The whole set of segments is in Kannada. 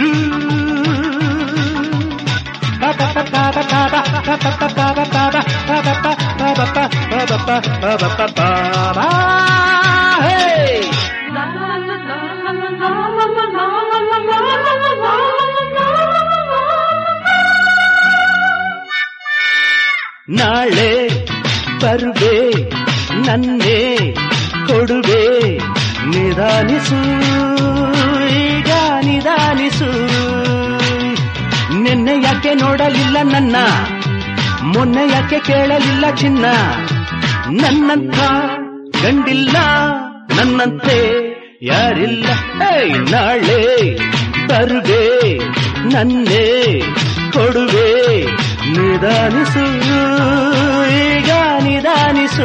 ರು ನಾಳೆ ಬರುವೆ ನನ್ನೇ ಕೊಡುವೆ ನಿಧಾನಿಸು ಈಗ ನಿಧಾನಿಸು ನಿನ್ನೆ ಯಾಕೆ ನೋಡಲಿಲ್ಲ ನನ್ನ ಮೊನ್ನೆ ಯಾಕೆ ಕೇಳಲಿಲ್ಲ ಚಿನ್ನ ನನ್ನಂಥ ಗಂಡಿಲ್ಲ ನನ್ನಂತೆ ಯಾರಿಲ್ಲ ಏಯ್ ನಾಳೆ ಬರುವೆ ನನ್ನೇ ಕೊಡುವೆ ನಿಧಾನಿಸು ಈಗ ನಿಧಾನಿಸು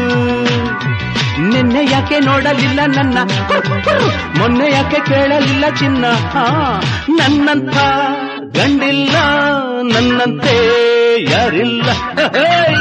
ನಿನ್ನೆ ಯಾಕೆ ನೋಡಲಿಲ್ಲ ನನ್ನ ಮೊನ್ನೆ ಯಾಕೆ ಕೇಳಲಿಲ್ಲ ಚಿನ್ನ ಹಾ, ನನ್ನಂಥ ಗಂಡಿಲ್ಲ ನನ್ನಂತೆ ಯಾರಿಲ್ಲ ಹೇಯ್!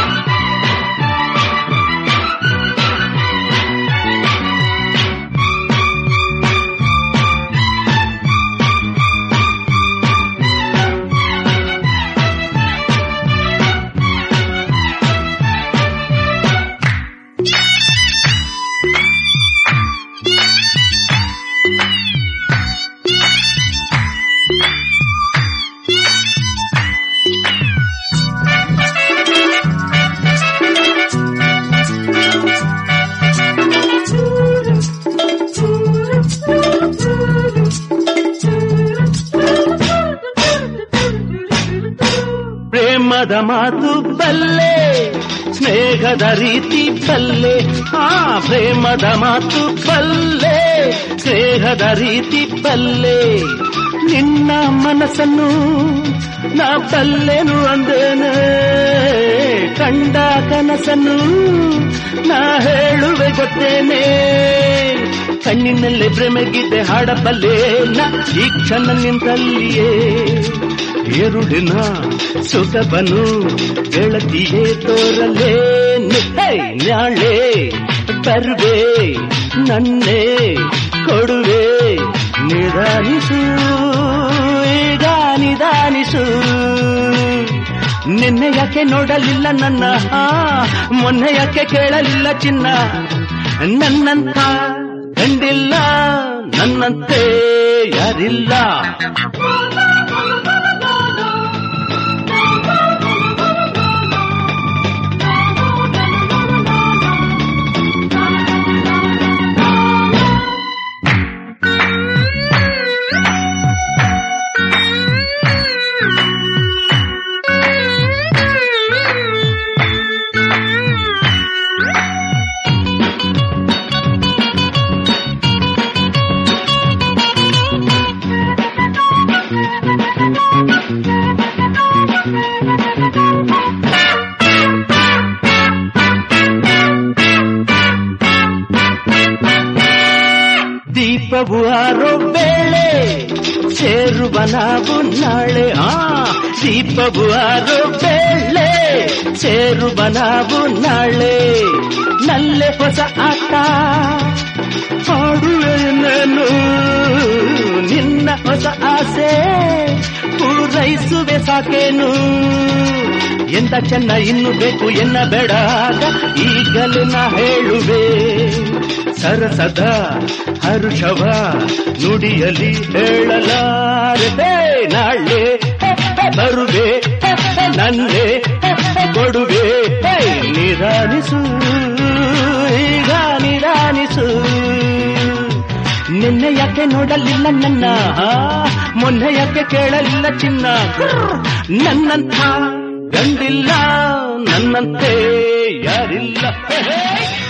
ಪ್ರೇಮದ ಮಾತು ಬಲ್ಲೆ ಸ್ನೇಹದ ರೀತಿ ಬಲ್ಲೆ ಆ ಪ್ರೇಮದ ಮಾತು ಬಲ್ಲೆ ಸ್ನೇಹದ ರೀತಿ ಬಲ್ಲೆ ನಿನ್ನ ಮನಸ್ಸನ್ನು ನಾ ಬಲ್ಲೆನು ಅಂದೇನೆ ಕಂಡ ಕನಸನ್ನು ನಾ ಹೇಳುವೆ ಗೊತ್ತೇನೆ ಕಣ್ಣಿನಲ್ಲೇ ಪ್ರೇಮಗೀತೆ ಹಾಡಬಲ್ಲೆ ನಾ ಈ ಕ್ಷಣ ನಿಂತಲ್ಲಿಯೇ ಎರುಡಿನ ಸುಖಬನು ಗೆಳತಿಯೇ ತೋರಲೇ ಹೇ, ನಾಳೆ ಬರುವೆ ನನ್ನೇ ಕೊಡುವೆ ನಿಧಾನಿಸು ಈಗ ನಿಧಾನಿಸು ನಿನ್ನೆ ಯಾಕೆ ನೋಡಲಿಲ್ಲ ನನ್ನ ಆ, ಮೊನ್ನೆ ಯಾಕೆ ಕೇಳಲಿಲ್ಲ ಚಿನ್ನ ನನ್ನಂತ ಗಂಡಿಲ್ಲ ನನ್ನಂತೆ ಯಾರಿಲ್ಲ ದೀಪವು ಆರೋ ವೇಳೆ ಸೇರುವ ನಾವು ನಾಳೆ ಆ ದೀಪವು ಆರೋ ವೇಳೆ ಸೇರುವ ನಾವು ನಾಳೆ ನಲ್ಲೆ ಹೊಸ ಆಟ ಆಡುವೆ ನಾನು ನಿನ್ನ ಹೊಸ ಆಸೆ ಪೂರೈಸುವೆ ಸಾಕೇನು ಎಂತ ಚೆನ್ನ ಇನ್ನು ಬೇಕು ಎನ್ನ ಬೇಡ ಈಗಲೇ ನಾ ಹೇಳುವೆ ಸರಸದ ಹರುಷವ ನುಡಿಯಲಿ ಹೇಳಲಾರೆ ಹೇ, ನಾಳೆ ಹೇ, ಹೇ, ಬರುವೆ ಹೇ, ಹೇ, ನನ್ನೆ ಹೇ, ಹೇ, ಕೊಡುವೆ ಹೇ, ನಿಧಾನಿಸು ಈಗ ನಿಧಾನಿಸು ನಿನ್ನೆ ಯಾಕೆ ನೋಡಲಿಲ್ಲ ನನ್ನ ಆ, ಮೊನ್ನೆ ಯಾಕೆ ಕೇಳಲಿಲ್ಲ ಚಿನ್ನ ನನ್ನಂಥ ಗಂಡಿಲ್ಲ ನನ್ನಂತೆ ಯಾರಿಲ್ಲ ಹೇ, ಹೇ.